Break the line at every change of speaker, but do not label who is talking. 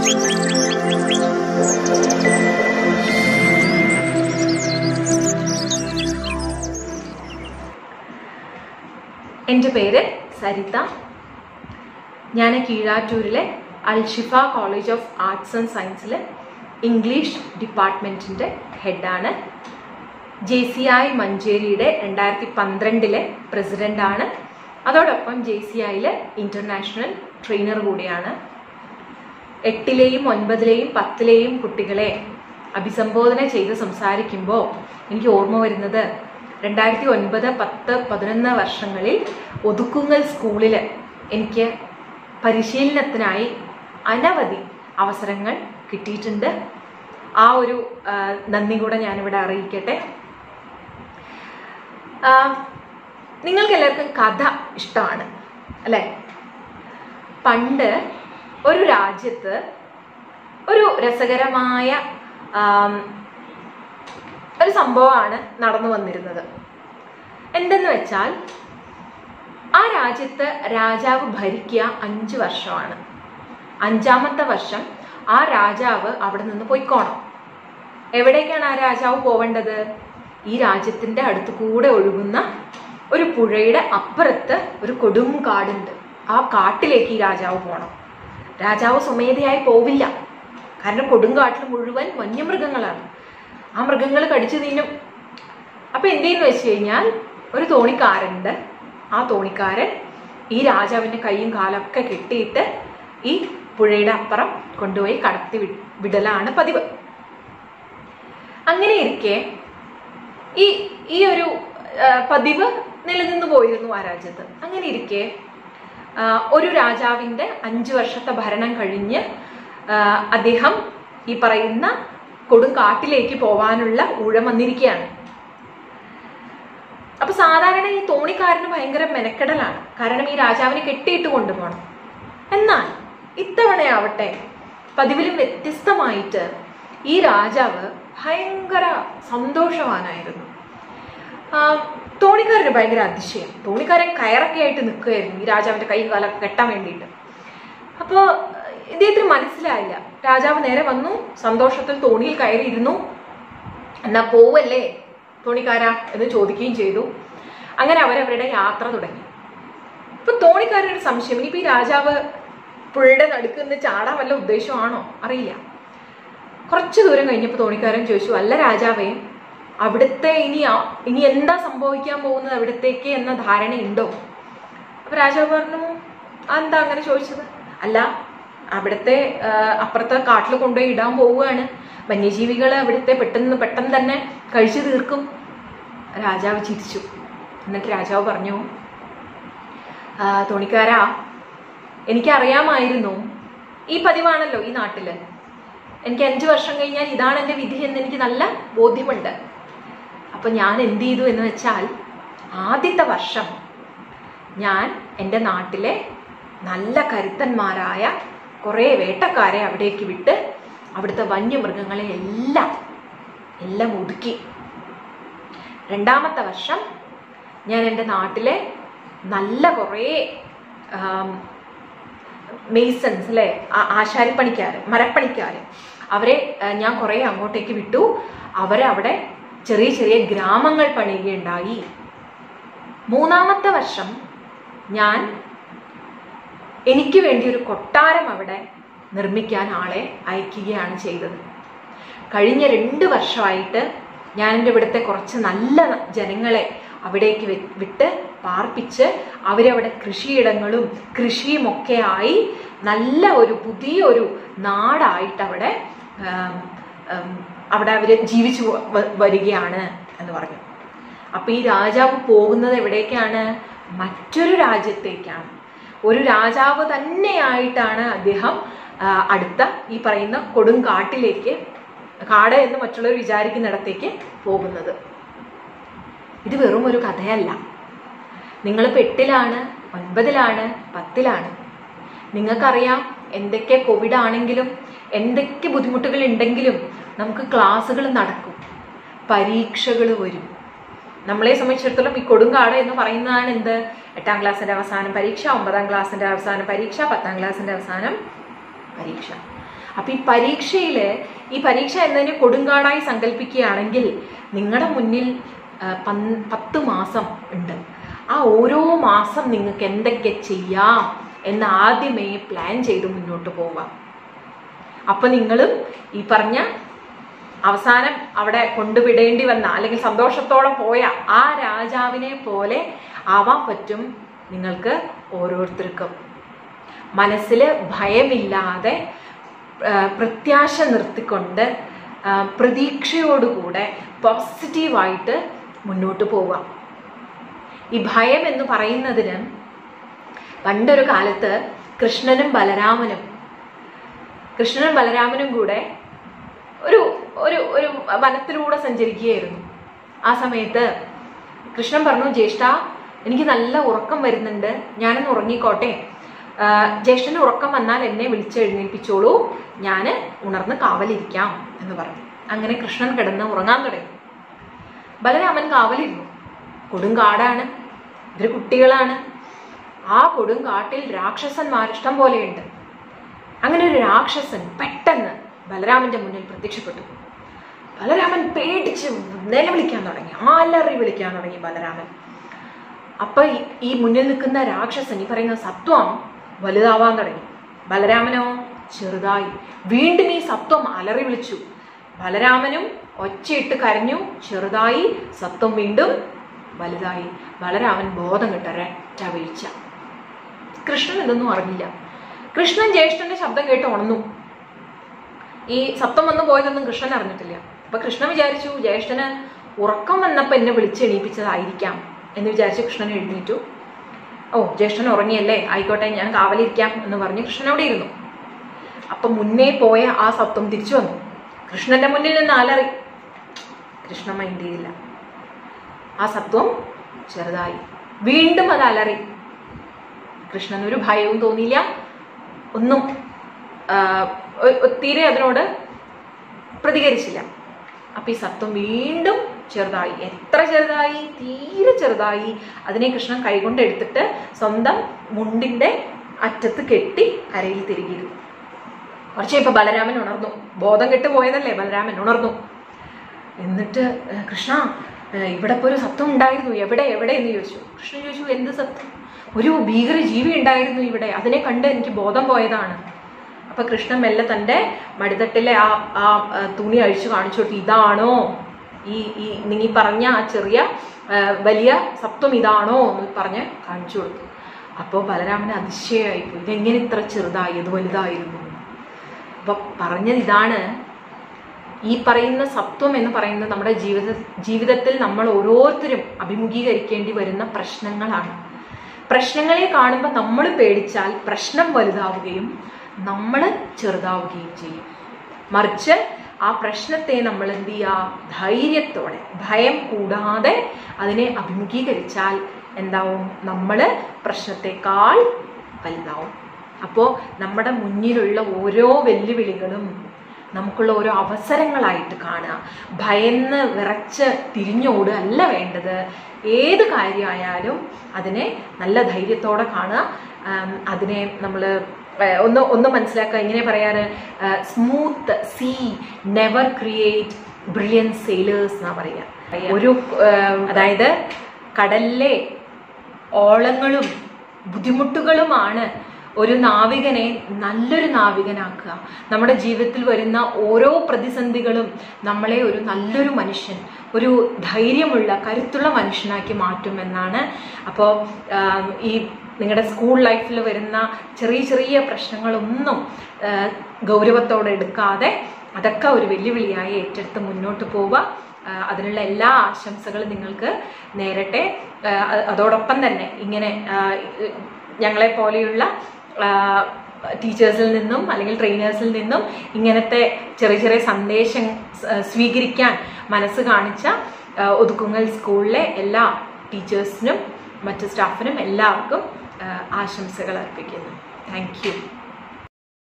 എൻ്റെ പേര് സരിത ഞാൻ കീഴാറ്റൂരിലെ Alshifa college of arts and സയൻസിൽ ഇംഗ്ലീഷ് ഡിപ്പാർട്ട്മെൻറ്റിൻ്റെ ഹെഡാണ് ജെ സി ഐ മഞ്ചേരിയുടെ രണ്ടായിരത്തി പന്ത്രണ്ടിലെ പ്രസിഡൻ്റാണ് അതോടൊപ്പം ജെ സി ഐയിലെ ഇൻ്റർനാഷണൽ ട്രെയിനർ കൂടിയാണ് എട്ടിലെയും ഒൻപതിലെയും പത്തിലെയും കുട്ടികളെ അഭിസംബോധന ചെയ്ത് സംസാരിക്കുമ്പോൾ എനിക്ക് ഓർമ്മ വരുന്നത് രണ്ടായിരത്തി ഒൻപത് പത്ത് പതിനൊന്ന് വർഷങ്ങളിൽ ഒതുക്കുങ്ങൽ സ്കൂളിൽ എനിക്ക് പരിശീലനത്തിനായി അനവധി അവസരങ്ങൾ കിട്ടിയിട്ടുണ്ട് ആ ഒരു ആ, നന്ദി കൂടെ ഞാനിവിടെ അറിയിക്കട്ടെ ആ, നിങ്ങൾക്ക് എല്ലാവർക്കും കഥ ഇഷ്ടമാണ് അല്ലേ പണ്ട് ഒരു രാജ്യത്ത് ഒരു രസകരമായ ആം, ഒരു സംഭവമാണ് നടന്നു വന്നിരുന്നത് എന്തെന്ന് വെച്ചാൽ ആ രാജ്യത്ത് രാജാവ് ഭരിക്കുക അഞ്ച് വർഷമാണ് അഞ്ചാമത്തെ വർഷം ആ രാജാവ് അവിടെ നിന്ന് പോയിക്കോണം എവിടേക്കാണ് ആ രാജാവ് പോവേണ്ടത് ഈ രാജ്യത്തിന്റെ അടുത്ത് കൂടെ ഒഴുകുന്ന ഒരു പുഴയുടെ അപ്പുറത്ത് ഒരു കൊടും കാടുണ്ട് ആ കാട്ടിലേക്ക് ഈ രാജാവ് പോകണം രാജാവ് സ്വമേധയായി പോവില്ല കാരണം കൊടുങ്കാട്ടിൽ മുഴുവൻ വന്യമൃഗങ്ങളാണ് ആ മൃഗങ്ങൾ കടിച്ചു തിന്നും അപ്പൊ എന്തെന്ന് വെച്ച് കഴിഞ്ഞാൽ ഒരു തോണിക്കാരനുണ്ട് ആ തോണിക്കാരൻ ഈ രാജാവിന്റെ കൈയും കാലൊക്കെ കെട്ടിയിട്ട് ഈ പുഴയുടെ അപ്പുറം കൊണ്ടുപോയി കടത്തി വി- വിടലാണ് പതിവ് അങ്ങനെ ഇരിക്കെ ഈ ഈ ഒരു ആ, പതിവ് നിലനിന്നു പോയിരുന്നു ആ രാജ്യത്ത് അങ്ങനെ ഇരിക്കെ ആ, ഒരു രാജാവിന്റെ അഞ്ചു വർഷത്തെ ഭരണം കഴിഞ്ഞ് ആ, അദ്ദേഹം ഈ പറയുന്ന കൊടുങ്കാട്ടിലേക്ക് പോവാനുള്ള ഊഴം വന്നിരിക്കുകയാണ് അപ്പൊ സാധാരണ ഈ തോണിക്കാരന് ഭയങ്കര മെനക്കെടലാണ് കാരണം ഈ രാജാവിനെ കെട്ടിയിട്ട് കൊണ്ടുപോകണം എന്നാൽ ഇത്തവണയാവട്ടെ പതിവിലും വ്യത്യസ്തമായിട്ട് ഈ രാജാവ് ഭയങ്കര സന്തോഷവാനായിരുന്നു ആ, തോണിക്കാരന് ഭയങ്കര അതിശയം തോണിക്കാരൻ കയറൊക്കെ ആയിട്ട് നിൽക്കുകയായിരുന്നു ഈ രാജാവിന്റെ കൈ കാലൊക്കെ കെട്ടാൻ വേണ്ടിയിട്ട് അപ്പോൾ ഇദ്ദേഹത്തിന് മനസ്സിലായില്ല രാജാവ് നേരെ വന്നു സന്തോഷത്തിൽ തോണിയിൽ കയറിയിരുന്നു എന്നാ പോവല്ലേ തോണിക്കാരാ എന്ന് ചോദിക്കുകയും ചെയ്തു അങ്ങനെ അവരവരുടെ യാത്ര തുടങ്ങി ഇപ്പൊ തോണിക്കാരനൊരു സംശയം ഇനിയിപ്പോ ഈ രാജാവ് പുഴയുടെ നടുക്ക് നിന്ന് ചാടാൻ വല്ല ഉദ്ദേശമാണോ അറിയില്ല കുറച്ച് ദൂരം കഴിഞ്ഞപ്പോൾ തോണിക്കാരൻ ചോദിച്ചു അല്ല രാജാവേ അവിടുത്തെ ഇനി ആ- ഇനി എന്താ സംഭവിക്കാൻ പോകുന്നത് അവിടത്തേക്ക് എന്ന ധാരണയുണ്ടോ അപ്പൊ രാജാവ് പറഞ്ഞു "ആ, എന്താ അങ്ങനെ ചോദിച്ചത് അല്ല അവിടുത്തെ ആ, അപ്പുറത്തെ കാട്ടിൽ കൊണ്ടുപോയി ഇടാൻ പോവുകയാണ് വന്യജീവികൾ അവിടുത്തെ പെട്ടെന്ന് പെട്ടെന്ന് തന്നെ കഴിച്ചു തീർക്കും രാജാവ് ചിരിച്ചു എന്നിട്ട് രാജാവ് പറഞ്ഞു "ആ, തോണിക്കാരാ എനിക്കറിയാമായിരുന്നു ഈ പതിവാണല്ലോ ഈ നാട്ടില് എനിക്ക് അഞ്ചു വർഷം കഴിഞ്ഞാൽ ഇതാണ് എൻ്റെ വിധി എന്ന് എനിക്ക് നല്ല ബോധ്യമുണ്ട് അപ്പൊ ഞാൻ എന്ത് ചെയ്തു എന്ന് വെച്ചാൽ ആദ്യത്തെ വർഷം ഞാൻ എൻ്റെ നാട്ടിലെ നല്ല കരുത്തന്മാരായ കുറേ വേട്ടക്കാരെ അവിടേക്ക് വിട്ട് അവിടുത്തെ വന്യമൃഗങ്ങളെ എല്ലാം എല്ലാം ഒതുക്കി രണ്ടാമത്തെ വർഷം ഞാൻ എൻ്റെ നാട്ടിലെ നല്ല കുറേ ആം, മെയ്സൺസ് അല്ലെ ആശാരിപ്പണിക്കാര് മരപ്പണിക്കാര് അവരെ ആ, ഞാൻ കുറെ അങ്ങോട്ടേക്ക് വിട്ടു അവരവിടെ ചെറിയ ചെറിയ ഗ്രാമങ്ങൾ പണിയുകയുണ്ടായി മൂന്നാമത്തെ വർഷം ഞാൻ എനിക്ക് വേണ്ടി ഒരു കൊട്ടാരം അവിടെ നിർമ്മിക്കാൻ ആളെ അയക്കുകയാണ് ചെയ്തത് കഴിഞ്ഞ രണ്ട് വർഷമായിട്ട് ഞാൻ എൻ്റെ ഇവിടുത്തെ കുറച്ച് നല്ല ജനങ്ങളെ അവിടേക്ക് വി- വിട്ട് പാർപ്പിച്ച് അവരവിടെ കൃഷിയിടങ്ങളും കൃഷിയും ഒക്കെ ആയി നല്ല ഒരു പുതിയ ഒരു നാടായിട്ട് അവിടെ ആം, ആം, അവിടെ അവർ ജീവിച്ചു വ- വരികയാണ് എന്ന് പറഞ്ഞു അപ്പൊ ഈ രാജാവ് പോകുന്നത് എവിടേക്കാണ് മറ്റൊരു രാജ്യത്തേക്കാണ് ഒരു രാജാവ് തന്നെയായിട്ടാണ് അദ്ദേഹം ആ, അടുത്ത ഈ പറയുന്ന കൊടുങ്കാട്ടിലേക്ക് കാട് എന്ന് മറ്റുള്ളവർ വിചാരിക്കുന്നിടത്തേക്ക് പോകുന്നത് ഇത് വെറും ഒരു കഥയല്ല നിങ്ങളിപ്പോൾ എട്ടിലാണ് ഒൻപതിലാണ് പത്തിലാണ് നിങ്ങൾക്കറിയാം എന്തൊക്കെ കോവിഡ് ആണെങ്കിലും എന്തൊക്കെ ബുദ്ധിമുട്ടുകൾ ഉണ്ടെങ്കിലും നമുക്ക് ക്ലാസ്സുകൾ നടക്കും പരീക്ഷകൾ വരും നമ്മളെ സംബന്ധിച്ചിടത്തോളം ഈ കൊടുങ്കാട് എന്ന് പറയുന്നതാണ് എന്ത് എട്ടാം ക്ലാസ്സിന്റെ അവസാനം പരീക്ഷ ഒമ്പതാം ക്ലാസ്സിന്റെ അവസാനം പരീക്ഷ പത്താം ക്ലാസ്സിന്റെ അവസാനം പരീക്ഷ അപ്പൊ ഈ പരീക്ഷയിൽ ഈ പരീക്ഷ എന്നതിനെ കൊടുങ്കാടായി സങ്കല്പിക്കുകയാണെങ്കിൽ നിങ്ങളുടെ മുന്നിൽ ആ, പൻ- പത്ത് മാസം ഉണ്ട് ആ ഓരോ മാസം നിങ്ങൾക്ക് എന്തൊക്കെ ചെയ്യാം എന്ന് ആദ്യമേ പ്ലാൻ ചെയ്ത് മുന്നോട്ട് പോവാം അപ്പൊ നിങ്ങളും ഈ പറഞ്ഞ അവസാനം അവിടെ കൊണ്ടുവിടേണ്ടി വന്ന അല്ലെങ്കിൽ സന്തോഷത്തോടെ പോയ ആ രാജാവിനെ പോലെ ആവാൻ പറ്റും നിങ്ങൾക്ക് ഓരോരുത്തർക്കും മനസ്സിൽ ഭയമില്ലാതെ ആ, പ്രത്യാശ നിർത്തിക്കൊണ്ട് ആ, പ്രതീക്ഷയോടുകൂടെ പോസിറ്റീവായിട്ട് മുന്നോട്ട് പോവാം ഈ ഭയം എന്ന് പറയുന്നതിന് പണ്ടൊരു കാലത്ത് കൃഷ്ണനും ബലരാമനും കൃഷ്ണനും ബലരാമനും കൂടെ ഒരു ഒരു ഒരു വനത്തിലൂടെ സഞ്ചരിക്കുകയായിരുന്നു ആ സമയത്ത് കൃഷ്ണൻ പറഞ്ഞു ജ്യേഷ്ഠ എനിക്ക് നല്ല ഉറക്കം വരുന്നുണ്ട് ഞാനൊന്ന് ഉറങ്ങിക്കോട്ടെ ആ, ജ്യേഷ്ഠന് ഉറക്കം വന്നാൽ എന്നെ വിളിച്ചെഴുന്നേൽപ്പിച്ചോളൂ ഞാൻ ഉണർന്ന് കാവലിരിക്കാം എന്ന് പറഞ്ഞു അങ്ങനെ കൃഷ്ണൻ കിടന്ന് ഉറങ്ങാൻ തുടങ്ങി ബലരാമൻ കാവലിരുന്നു കൊടുങ്കാടാണ് ഇവര് കുട്ടികളാണ് ആ കൊടുങ്കാട്ടിൽ രാക്ഷസന്മാർ ഇഷ്ടം പോലെയുണ്ട് അങ്ങനെ ഒരു രാക്ഷസൻ പെട്ടെന്ന് ബലരാമന്റെ മുന്നിൽ പ്രത്യക്ഷപ്പെട്ടു ബലരാമൻ പേടിച്ച് നിലവിളിക്കാൻ തുടങ്ങി ആലറി വിളിക്കാൻ തുടങ്ങി ബലരാമൻ അപ്പൊ ഈ- ഈ മുന്നിൽ നിൽക്കുന്ന രാക്ഷസൻ ഈ പറയുന്ന സത്വം വലുതാവാൻ തുടങ്ങി ബലരാമനോ ചെറുതായി വീണ്ടും ഈ സത്വം അലറി വിളിച്ചു ബലരാമനും ഒച്ചയിട്ട് കരഞ്ഞു ചെറുതായി സത്വം വീണ്ടും വലുതായി ബലരാമൻ ബോധം കിട്ട ഒരൊറ്റ വീഴ്ച കൃഷ്ണൻ ഇതൊന്നും അറിഞ്ഞില്ല കൃഷ്ണൻ ജ്യേഷ്ഠന്റെ ശബ്ദം കേട്ട് ഉണർന്നു ഈ സത്വം വന്നു പോയതൊന്നും കൃഷ്ണൻ അറിഞ്ഞിട്ടില്ല അപ്പൊ കൃഷ്ണൻ വിചാരിച്ചു ജ്യേഷ്ഠന് ഉറക്കം വന്നപ്പോ എന്നെ വിളിച്ചെണീപ്പിച്ചതായിരിക്കാം എന്ന് വിചാരിച്ച് കൃഷ്ണൻ എഴുന്നേറ്റു ഓ ജ്യേഷ്ഠൻ ഉറങ്ങിയല്ലേ ആയിക്കോട്ടെ ഞാൻ കാവലിരിക്കാം എന്ന് പറഞ്ഞ് കൃഷ്ണൻ അവിടെ ഇരുന്നു അപ്പൊ മുന്നേ പോയ ആ സത്വം തിരിച്ചു വന്നു കൃഷ്ണന്റെ മുന്നിൽ നിന്ന് അലറി കൃഷ്ണൻ മൈൻഡ് ചെയ്തില്ല ആ സത്വം ചെറുതായി വീണ്ടും അത് അലറി കൃഷ്ണൻ ഒരു ഭയവും തോന്നിയില്ല ഒന്നും ആ, ഒ- ഒ- തീരെ അതിനോട് പ്രതികരിച്ചില്ല അപ്പൊ ഈ സത്വം വീണ്ടും ചെറുതായി എത്ര ചെറുതായി തീരെ ചെറുതായി അതിനെ കൃഷ്ണൻ കൈകൊണ്ട് എടുത്തിട്ട് സ്വന്തം മുണ്ടിന്റെ അറ്റത്ത് കെട്ടി കരയിൽ തിരികിയിരുന്നു കുറച്ച് ഇപ്പൊ ബലരാമൻ ഉണർന്നു ബോധം കെട്ട് പോയതല്ലേ ബലരാമൻ ഉണർന്നു എന്നിട്ട് "ഏ, കൃഷ്ണ ഏ, ഇവിടെ ഇപ്പൊ ഒരു സത്വം ഉണ്ടായിരുന്നു എവിടെ എവിടെ എന്ന് ചോദിച്ചു കൃഷ്ണൻ ചോദിച്ചു എന്ത് സത്വം ഒരു ഭീകര ജീവി ഉണ്ടായിരുന്നു ഇവിടെ അതിനെ കണ്ട് എനിക്ക് ബോധം പോയതാണ് അപ്പൊ കൃഷ്ണൻ മെല്ലെ തന്റെ മടിത്തട്ടിലെ ആ ആ ആ, തുണി അഴിച്ചു കാണിച്ചു കൊടുത്തു ഇതാണോ ഈ ഈ നീ പറഞ്ഞ ആ ചെറിയ ആ, വലിയ സത്വം ഇതാണോ എന്ന് പറഞ്ഞ് കാണിച്ചു കൊടുത്തു അപ്പോൾ ബലരാമന് അതിശയമായിപ്പോയി ഇതെങ്ങനെ ഇത്ര ചെറുതായി ഇത് വലുതായിരുന്നു അപ്പൊ പറഞ്ഞത് ഇതാണ് ഈ പറയുന്ന സത്വം എന്ന് പറയുന്നത് നമ്മുടെ ജീവിത ജീവിതത്തിൽ നമ്മൾ ഓരോരുത്തരും അഭിമുഖീകരിക്കേണ്ടി വരുന്ന പ്രശ്നങ്ങളാണ് പ്രശ്നങ്ങളെ കാണുമ്പോൾ നമ്മൾ പേടിച്ചാൽ പ്രശ്നം വലുതാവുകയും നമ്മൾ ചെറുതാവുകയും ചെയ്യും മറിച്ച് ആ പ്രശ്നത്തെ നമ്മൾ എന്ത് ചെയ്യുക ധൈര്യത്തോടെ ഭയം കൂടാതെ അതിനെ അഭിമുഖീകരിച്ചാൽ എന്താവും നമ്മൾ പ്രശ്നത്തെക്കാൾ വലുതാവും അപ്പോൾ നമ്മുടെ മുന്നിലുള്ള ഓരോ വെല്ലുവിളികളും നമുക്കുള്ള ഓരോ അവസരങ്ങളായിട്ട് കാണുക ഭയന്ന് വിറച്ച് തിരിഞ്ഞോടുക അല്ല വേണ്ടത് ഏത് കാര്യമായാലും അതിനെ നല്ല ധൈര്യത്തോടെ കാണുക ആം, അതിനെ നമ്മൾ ഒന്ന് ഒന്ന് മനസ്സിലാക്കുക ഇങ്ങനെ പറയാറ് smooth sea never create brilliant sailors എന്നാ പറയുക ഒരു ആ, അതായത് കടലിലെ ഓളങ്ങളും ബുദ്ധിമുട്ടുകളുമാണ് ഒരു നാവികനെ നല്ലൊരു നാവികനാക്കുക നമ്മുടെ ജീവിതത്തിൽ വരുന്ന ഓരോ പ്രതിസന്ധികളും നമ്മളെ ഒരു നല്ലൊരു മനുഷ്യൻ ഒരു ധൈര്യമുള്ള കരുത്തുള്ള മനുഷ്യനാക്കി മാറ്റുമെന്നാണ് അപ്പോൾ ഈ നിങ്ങളുടെ സ്കൂൾ ലൈഫിൽ വരുന്ന ചെറിയ ചെറിയ പ്രശ്നങ്ങളൊന്നും ആ, ഗൗരവത്തോടെ എടുക്കാതെ അതൊക്കെ ഒരു വെല്ലുവിളിയായി ഏറ്റെടുത്ത് മുന്നോട്ട് പോവുക ആ, അതിനുള്ള എല്ലാ ആശംസകളും നിങ്ങൾക്ക് നേരട്ടെ ആ, അ- അതോടൊപ്പം തന്നെ ഇങ്ങനെ ആ, ഇ- ഞങ്ങളെ പോലെയുള്ള ടീച്ചേഴ്സിൽ നിന്നും അല്ലെങ്കിൽ ട്രെയിനേഴ്സിൽ നിന്നും ഇങ്ങനത്തെ ചെറിയ ചെറിയ സന്ദേശം സ്- സ്വീകരിക്കാൻ മനസ്സ് കാണിച്ച ആ, ഒതുക്കുങ്ങൽ സ്കൂളിലെ എല്ലാ ടീച്ചേഴ്സിനും മറ്റ് സ്റ്റാഫിനും എല്ലാവർക്കും ആ, ആശംസകൾ അർപ്പിക്കുന്നു താങ്ക് യു